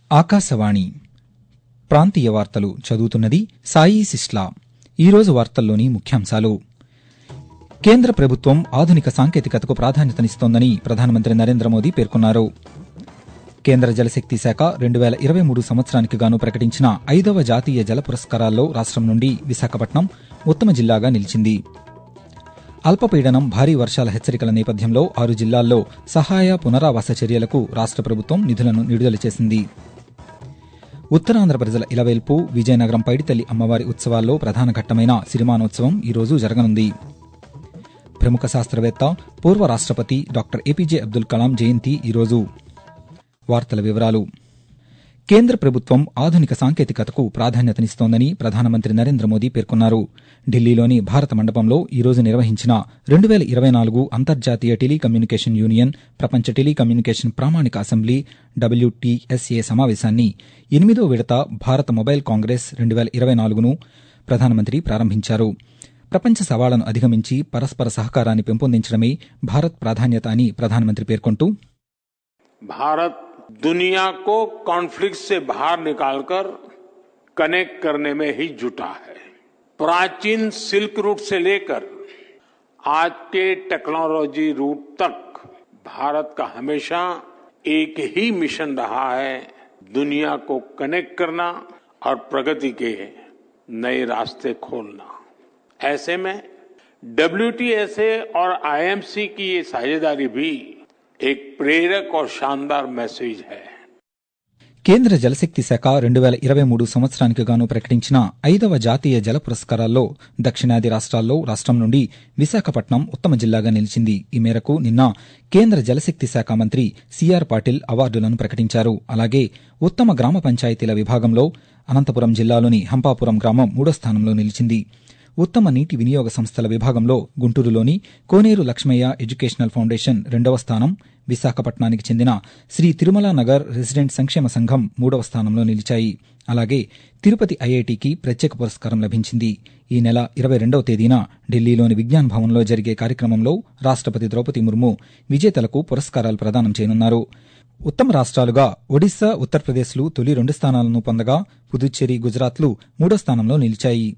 ఆకాశవాణి ప్రాంతీయ వార్తలు చదువుతున్నది సాయి సిస్లా ఈరోజు వార్తల్లోని ముఖ్యాంశాలు కేంద్ర ప్రభుత్వం ఆధునిక సాంకేతికతకు ప్రాధాన్యతనిస్తోందని ప్రధానమంత్రి నరేంద్ర మోదీ పేర్కొన్నారు కేంద్ర జలశక్తి శాఖ రెండు వేల ఇరవై మూడు సంవత్సరానికి గాను ప్రకటించిన ఐదవ జాతీయ జల పురస్కారాల్లో రాష్టం నుండి విశాఖపట్నం ఉత్తమ జిల్లాగా నిలిచింది అల్పపీడనం భారీ వర్షాల హెచ్చరికల నేపథ్యంలో ఆరు జిల్లాల్లో సహాయ పునరావాస చర్యలకు రాష్ట ప్రభుత్వం నిధులను విడుదల చేసింది ఉత్తరాంధ్ర ప్రజల ఇలవేల్పు విజయనగరం పైడితల్లి అమ్మవారి ఉత్సవాల్లో ప్రధాన ఘట్టమైన సిరిమానోత్సవం ఈరోజు జరగనుంది ప్రముఖ శాస్త్రవేత్త పూర్వ రాష్టపతి డాక్టర్ ఏపీజే అబ్దుల్ కలాం జయంతి ఈరోజు వార్తల వివరాలు కేంద్ర ప్రభుత్వం ఆధునిక సాంకేతికతకు ప్రాధాన్యతనిస్తోందని ప్రధానమంత్రి నరేంద్ర మోదీ పేర్కొన్నారు ఢిల్లీలోని భారత మండపంలో ఈరోజు నిర్వహించిన రెండు వేల ఇరవై నాలుగు అంతర్జాతీయ టెలికమ్యూనికేషన్ యూనియన్ ప్రపంచ టెలికమ్యూనికేషన్ ప్రామాణిక అసెంబ్లీ డబ్ల్యూటీఎస్ఏ సమావేశాన్ని ఎనిమిదో విడత భారత మొబైల్ కాంగ్రెస్ రెండు వేల ఇరవై నాలుగును ప్రధానమంత్రి ప్రారంభించారు ప్రపంచ సవాళ్లను అధిగమించి పరస్పర సహకారాన్ని పెంపొందించడమే భారత్ ప్రాధాన్యత అని ప్రధానమంత్రి పేర్కొంటూ भारत दुनिया को कॉन्फ्लिक्ट से बाहर निकालकर कनेक्ट करने में ही जुटा है प्राचीन सिल्क रूट से लेकर आज के टेक्नोलॉजी रूट तक भारत का हमेशा एक ही मिशन रहा है दुनिया को कनेक्ट करना और प्रगति के नए रास्ते खोलना ऐसे में डब्ल्यूटीएसए और आईएमसी की ये साझेदारी भी एक प्रेरक और शानदार मैसेज है కేంద్ర జలశక్తి శాఖ రెండు వేల ఇరవై మూడు సంవత్సరానికి గాను ప్రకటించిన ఐదవ జాతీయ జల పురస్కారాల్లో దక్షిణాది రాష్ట్రాల్లో రాష్టం నుండి విశాఖపట్నం ఉత్తమ జిల్లాగా నిలిచింది ఈ మేరకు నిన్న కేంద్ర జలశక్తి శాఖ మంత్రి సిఆర్ పాటిల్ అవార్డులను ప్రకటించారు అలాగే ఉత్తమ గ్రామ పంచాయతీల విభాగంలో అనంతపురం జిల్లాలోని హంపాపురం గ్రామం మూడో స్థానంలో నిలిచింది ఉత్తమ నీటి వినియోగ సంస్థల విభాగంలో గుంటూరులోని కోనేరు లక్ష్మయ్య ఎడ్యుకేషనల్ ఫౌండేషన్ రెండవ స్థానం విశాఖపట్నానికి చెందిన శ్రీ తిరుమల నగర్ రెసిడెంట్ సంక్షేమ సంఘం మూడవ స్థానంలో నిలిచాయి అలాగే తిరుపతి ఐఐటికి ప్రత్యేక పురస్కారం లభించింది ఈ నెల ఇరవై రెండవ తేదీన ఢిల్లీలోని విజ్ఞాన్ భవన్లో జరిగే కార్యక్రమంలో రాష్టపతి ద్రౌపది ముర్ము విజేతలకు పురస్కారాలు ప్రదానం చేయనున్నారు ఉత్తమ రాష్ట్రాలుగా ఒడిశా ఉత్తరప్రదేశ్లు తొలి రెండు స్థానాలను పొందగా పుదుచ్చేరి గుజరాత్లు మూడో స్థానంలో నిలిచాయి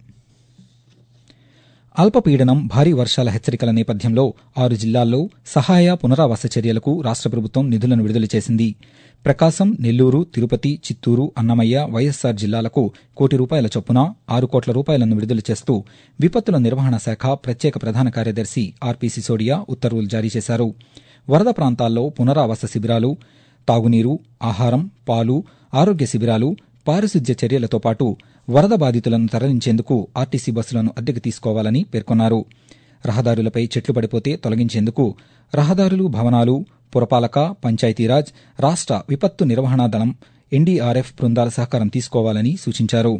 అల్పపీడనం భారీ వర్షాల హెచ్చరికల నేపథ్యంలో ఆరు జిల్లాల్లో సహాయ పునరావాస చర్యలకు రాష్ట ప్రభుత్వం నిధులను విడుదల చేసింది ప్రకాశం నెల్లూరు తిరుపతి చిత్తూరు అన్నమయ్య వైఎస్సార్ జిల్లాలకు కోటి రూపాయల చొప్పున ఆరు కోట్ల రూపాయలను విడుదల చేస్తూ విపత్తుల నిర్వహణ శాఖ ప్రత్యేక ప్రధాన కార్యదర్శి ఆర్పీ సిసోడియా ఉత్తర్వులు జారీ చేశారు వరద ప్రాంతాల్లో పునరావాస శిబిరాలు తాగునీరు ఆహారం పాలు ఆరోగ్య శిబిరాలు పారిశుద్ధ్య చర్యలతో పాటు వరద బాధితులను తరలించేందుకు ఆర్టీసీ బస్సులను అద్దెకు తీసుకోవాలని పేర్కొన్నారు రహదారులపై చెట్లు పడిపోతే తొలగించేందుకు రహదారులు భవనాలు పురపాలక పంచాయతీరాజ్ రాష్ట విపత్తు నిర్వహణా దళం ఎన్డీఆర్ఎఫ్ బృందాల సహకారం తీసుకోవాలని సూచించారు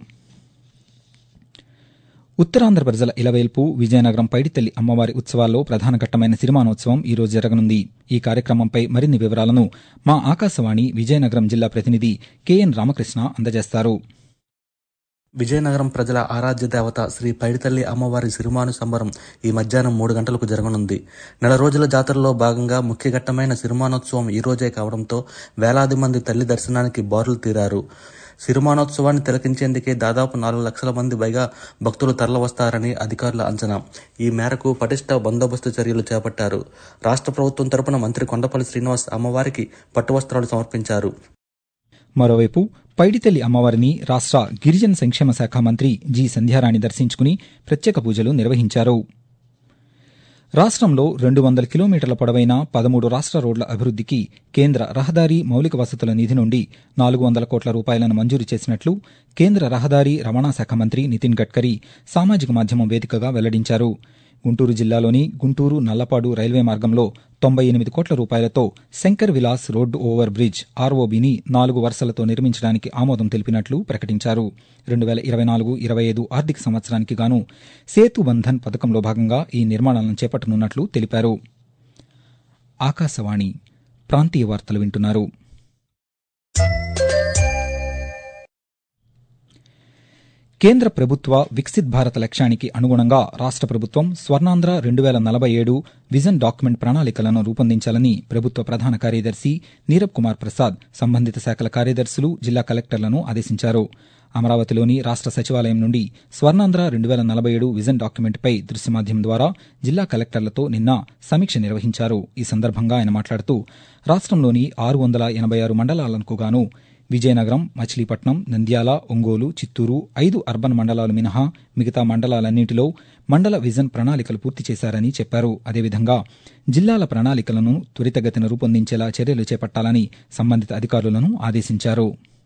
ఉత్తరాంధ్ర ప్రజల ఇలవేల్పు విజయనగరం పైడితల్లి అమ్మవారి ఉత్సవాల్లో ప్రధాన ఘట్టమైన సిరిమానోత్సవం ఈ రోజు జరగనుంది ఈ కార్యక్రమంపై మరిన్ని వివరాలను మా ఆకాశవాణి విజయనగరం జిల్లా ప్రతినిధి కెఎన్ రామకృష్ణ అందజేస్తారు విజయనగరం ప్రజల ఆరాధ్య దేవత శ్రీ పైడితల్లి అమ్మవారి సిరిమాను సంబరం ఈ మధ్యాహ్నం మూడు గంటలకు జరగనుంది నెల రోజుల జాతరలో భాగంగా ముఖ్య ఘట్టమైన సిరిమానోత్సవం ఈ రోజే కావడంతో వేలాది మంది తల్లి దర్శనానికి బారులు తీరారు సిరిమానోత్సవాన్ని తిలకించేందుకే దాదాపు నాలుగు లక్షల మంది పైగా భక్తులు తరలివస్తారని అధికారుల అంచనా ఈ మేరకు పటిష్ట బందోబస్తు చర్యలు చేపట్టారు రాష్ట్ర ప్రభుత్వం తరపున మంత్రి కొండపల్లి శ్రీనివాస్ అమ్మవారికి పట్టువస్త్రాలు సమర్పించారు మరోవైపు పైడితల్లి అమ్మవారిని రాష్ట్ర గిరిజన సంక్షేమ శాఖ మంత్రి జి సంధ్యారాణి దర్శించుకుని ప్రత్యేక పూజలు నిర్వహించారు రాష్ట్రంలో రెండు వందల కిలోమీటర్ల పొడవైన పదమూడు రాష్ట్ర రోడ్ల అభివృద్దికి కేంద్ర రహదారి మౌలిక వసతుల నిధి నుండి నాలుగు వందల కోట్ల రూపాయలను మంజూరు చేసినట్లు కేంద్ర రహదారి రవాణా శాఖ మంత్రి నితిన్ గడ్కరీ సామాజిక మాధ్యమం వేదికగా వెల్లడించారు గుంటూరు జిల్లాలోని గుంటూరు నల్లపాడు రైల్వే మార్గంలో తొంభై ఎనిమిది కోట్ల రూపాయలతో Shankar Vilas road over bridge ఆర్ఓబీని నాలుగు వరుసలతో నిర్మించడానికి ఆమోదం తెలిపినట్లు ప్రకటించారు రెండు వేల ఇరవై నాలుగు ఇరవై ఐదు ఆర్థిక సంవత్సరానికి గాను సేతు బంధన్ పథకంలో భాగంగా ఈ నిర్మాణాలను చేపట్టనున్నట్లు తెలిపారు ఆకాశవాణి ప్రాంతీయ వార్తలు వింటున్నారు కేంద్ర ప్రభుత్వ వికసిత్ భారత్ లక్ష్యానికి అనుగుణంగా రాష్ట ప్రభుత్వం స్వర్ణాంధ్ర రెండు వేల నలభై ఏడు విజన్ డాక్యుమెంట్ ప్రణాళికలను రూపొందించాలని ప్రభుత్వ ప్రధాన కార్యదర్శి నీరబ్ కుమార్ ప్రసాద్ సంబంధిత శాఖల కార్యదర్శులు జిల్లా కలెక్టర్లను ఆదేశించారు అమరావతిలోని రాష్ట సచివాలయం నుండి స్వర్ణాంధ్ర రెండు వేల నలభై ఏడు విజన్ డాక్యుమెంట్పై దృశ్య మాధ్యమం ద్వారా జిల్లా కలెక్టర్లతో నిన్న సమీక్ష నిర్వహించారు ఈ సందర్భంగా ఆయన మాట్లాడుతూ రాష్టంలోని ఆరు వందల ఎనభై ఆరు మండలాలకు గాను విజయనగరం మచిలీపట్నం నంద్యాల ఒంగోలు చిత్తూరు ఐదు అర్బన్ మండలాలు మినహా మిగతా మండలాలన్నింటిలో మండల విజన్ ప్రణాళికలు పూర్తి చేశారని చెప్పారు అదేవిధంగా జిల్లాల ప్రణాళికలను త్వరితగతిన రూపొందించేలా చర్యలు చేపట్టాలని సంబంధిత అధికారులను ఆదేశించారు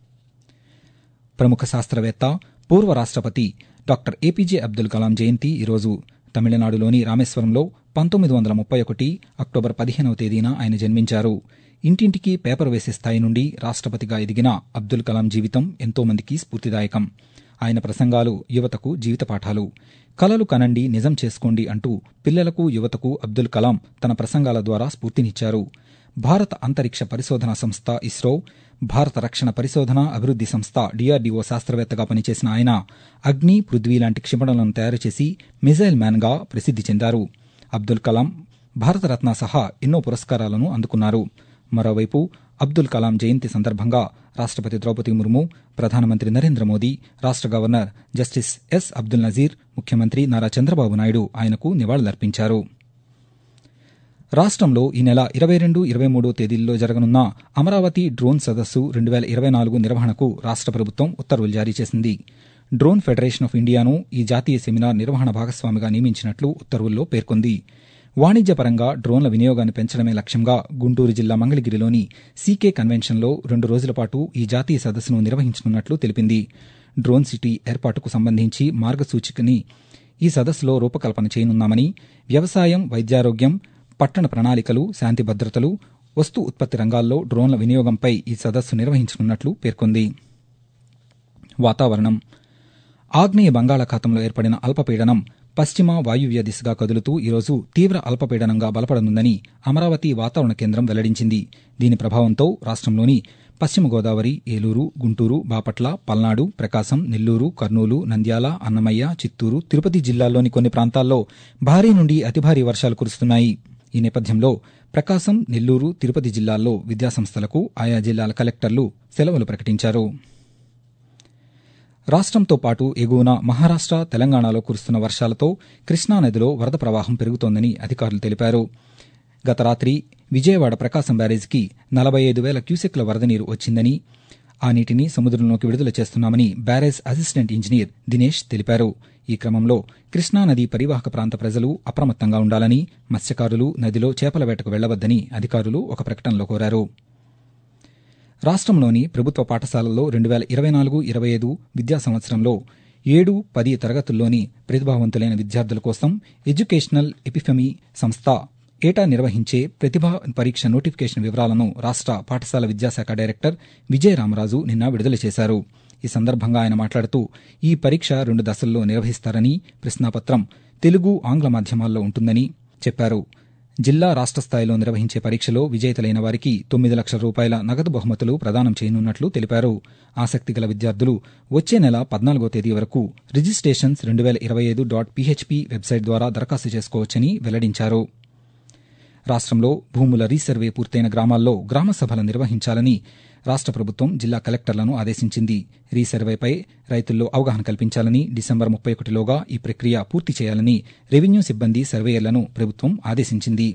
ప్రముఖ శాస్త్రవేత్త పూర్వ రాష్టపతి డాక్టర్ ఏపీజే అబ్దుల్ కలాం జయంతి ఈరోజు తమిళనాడులోని రామేశ్వరంలో పంతొమ్మిది వందల ముప్పై ఒకటి అక్టోబర్ పదిహేనవ తేదీన ఆయన జన్మించారు ఇంటింటికి పేపర్ వేసే స్థాయి నుండి రాష్టపతిగా ఎదిగిన అబ్దుల్ కలాం జీవితం ఎంతో మందికి స్ఫూర్తిదాయకం ఆయన ప్రసంగాలు యువతకు జీవిత పాఠాలు కలలు కనండి నిజం చేసుకోండి అంటూ పిల్లలకు యువతకు అబ్దుల్ కలాం తన ప్రసంగాల ద్వారా స్ఫూర్తినిచ్చారు భారత అంతరిక్ష పరిశోధన సంస్థ ఇస్రో భారత రక్షణ పరిశోధన అభివృద్ది సంస్థ డీఆర్డీఓ శాస్త్రవేత్తగా పనిచేసిన ఆయన అగ్ని పృథ్వీ లాంటి క్షిపణులను తయారు చేసి మిజైల్ మ్యాన్గా ప్రసిద్ది చెందారు అబ్దుల్ కలాం భారతరత్న సహా ఎన్నో పురస్కారాలను అందుకున్నారు మరోవైపు అబ్దుల్ కలాం జయంతి సందర్భంగా రాష్టపతి ద్రౌపది ముర్ము ప్రధానమంత్రి నరేంద్ర మోదీ రాష్ట governor justice S Abdul Nazeer ముఖ్యమంత్రి నారా చంద్రబాబు నాయుడు ఆయనకు నివాళులర్పించారు రాష్ట్రంలో ఈ నెల ఇరవై రెండు ఇరవై మూడో తేదీల్లో జరగనున్న అమరావతి డ్రోన్ సదస్సు రెండు వేల ఇరవై నాలుగు నిర్వహణకు రాష్ట ప్రభుత్వం ఉత్తర్వులు జారీ చేసింది డ్రోన్ ఫెడరేషన్ ఆఫ్ ఇండియాను ఈ జాతీయ సెమినార్ నిర్వహణ భాగస్వామిగా నియమించినట్లు ఉత్తర్వుల్లో పేర్కొంది వాణిజ్యపరంగా డ్రోన్ల వినియోగాన్ని పెంచడమే లక్ష్యంగా గుంటూరు జిల్లా మంగళగిరిలోని సీకే కన్వెన్షన్లో రెండు రోజుల పాటు ఈ జాతీయ సదస్సును నిర్వహించనున్నట్లు తెలిపింది డ్రోన్ సిటీ ఏర్పాటుకు సంబంధించి మార్గసూచికని ఈ సదస్సులో రూపకల్పన చేయనున్నామని వ్యవసాయం వైద్యారోగ్యం పట్టణ ప్రణాళికలు శాంతి భద్రతలు వస్తు ఉత్పత్తి రంగాల్లో డ్రోన్ల వినియోగంపై ఈ సదస్సు నిర్వహించనున్నట్లు పేర్కొంది వాతావరణం ఆగ్నేయ బంగాళాఖాతంలో ఏర్పడిన అల్పపీడనం పశ్చిమ వాయువ్య దిశగా కదులుతూ ఈరోజు తీవ్ర అల్పపీడనంగా బలపడనుందని అమరావతి వాతావరణ కేంద్రం వెల్లడించింది దీని ప్రభావంతో రాష్ట్రంలోని పశ్చిమ గోదావరి ఏలూరు గుంటూరు బాపట్ల పల్నాడు ప్రకాశం నెల్లూరు కర్నూలు నంద్యాల అన్నమయ్య చిత్తూరు తిరుపతి జిల్లాల్లోని కొన్ని ప్రాంతాల్లో భారీ నుండి అతి భారీ వర్షాలు కురుస్తున్నాయి ఈ నేపథ్యంలో ప్రకాశం నెల్లూరు తిరుపతి జిల్లాల్లో విద్యాసంస్థలకు ఆయా జిల్లాల కలెక్టర్లు సెలవులు ప్రకటించారు రాష్ట్రంతో పాటు ఎగువన మహారాష్ట తెలంగాణలో కురుస్తున్న వర్షాలతో కృష్ణానదిలో వరద ప్రవాహం పెరుగుతోందని అధికారులు తెలిపారు గత రాత్రి విజయవాడ ప్రకాశం బ్యారేజీకి నలభై ఐదు వేల క్యూసెక్ల వరద నీరు వచ్చిందని ఆ నీటిని సముద్రంలోకి విడుదల చేస్తున్నామని బ్యారేజ్ అసిస్టెంట్ ఇంజనీర్ దినేష్ తెలిపారు ఈ క్రమంలో కృష్ణానది పరివాహక ప్రాంత ప్రజలు అప్రమత్తంగా ఉండాలని మత్స్యకారులు నదిలో చేపల వేటకు వెళ్లవద్దని అధికారులు ఒక ప్రకటనలో కోరారు రాష్ట్రంలోని ప్రభుత్వ పాఠశాలల్లో రెండు వేల ఇరవై నాలుగు ఇరవై ఐదు విద్యా సంవత్సరంలో ఏడు పది తరగతుల్లోని ప్రతిభావంతులైన విద్యార్థుల కోసం ఎడ్యుకేషనల్ ఎపిఫెమీ సంస్థ ఏటా నిర్వహించే ప్రతిభా పరీక్ష నోటిఫికేషన్ వివరాలను రాష్ట పాఠశాల విద్యాశాఖ డైరెక్టర్ విజయ రామరాజు నిన్న విడుదల చేశారు ఈ సందర్భంగా ఆయన మాట్లాడుతూ ఈ పరీక్ష రెండు దశల్లో నిర్వహిస్తారని ప్రశ్నాపత్రం తెలుగు ఆంగ్ల మాధ్యమాల్లో ఉంటుందని చెప్పారు జిల్లా రాష్ట్ర స్థాయిలో నిర్వహించే పరీక్షలో విజేతలైన వారికి తొమ్మిది లక్షల రూపాయల నగదు బహుమతులు ప్రదానం చేయనున్నట్లు తెలిపారు ఆసక్తి గల విద్యార్థులు వచ్చే నెల పద్నాలుగో తేదీ వరకు రిజిస్ట్రేషన్స్ రెండు వేల ఇరవై ఐదు డాట్ పీహెచ్పీ వెబ్సైట్ ద్వారా దరఖాస్తు చేసుకోవచ్చని వెల్లడించారు రాష్ట్రంలో భూముల రీసర్వే పూర్తయిన గ్రామాల్లో గ్రామ సభలు నిర్వహించాలని రాష్ట్ర ప్రభుత్వం జిల్లా కలెక్టర్లను ఆదేశించింది రీసర్వేపై రైతుల్లో అవగాహన కల్పించాలని డిసెంబర్ ముప్పై ఒకటిలోగా ఈ ప్రక్రియ పూర్తి చేయాలని రెవెన్యూ సిబ్బంది సర్వేయర్లను ప్రభుత్వం ఆదేశించింది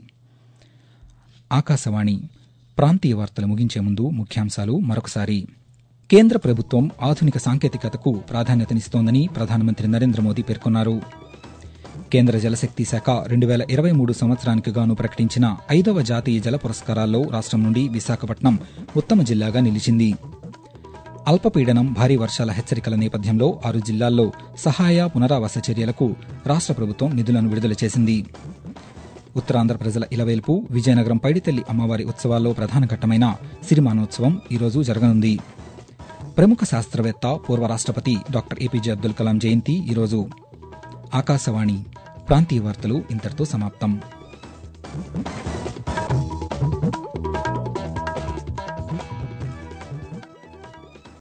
ఆకాశవాణి ప్రాంతీయ వార్తలు ముగించే ముందు ముఖ్యాంశాలు మరొకసారి కేంద్ర ప్రభుత్వం ఆధునిక సాంకేతికతకు ప్రాధాన్యతనిస్తోందని ప్రధానమంత్రి నరేంద్ర మోదీ పేర్కొన్నారు కేంద్ర జలశక్తి శాఖ రెండు వేల ఇరవై మూడు సంవత్సరానికి గాను ప్రకటించిన ఐదవ జాతీయ జల పురస్కారాల్లో రాష్ట్రం నుండి విశాఖపట్నం ఉత్తమ జిల్లాగా నిలిచింది అల్పపీడనం భారీ వర్షాల హెచ్చరికల నేపథ్యంలో ఆరు జిల్లాల్లో సహాయ పునరావాస చర్యలకు రాష్ట్ర ప్రభుత్వం నిధులను విడుదల చేసింది ఉత్తరాంధ్ర ప్రజల ఇలవేల్పు విజయనగరం పైడితల్లి అమ్మవారి ఉత్సవాల్లో ప్రధాన ఘట్టమైన సిరిమానోత్సవం ఈరోజు జరగనుంది ప్రముఖ శాస్త్రవేత్త పూర్వ రాష్ట్రపతి డాక్టర్ ఏపీజే అబ్దుల్ కలాం జయంతి ఈరోజు ఆకాశవాణి ప్రాంతీయ వార్తలు ఇంతటితో సమాప్తం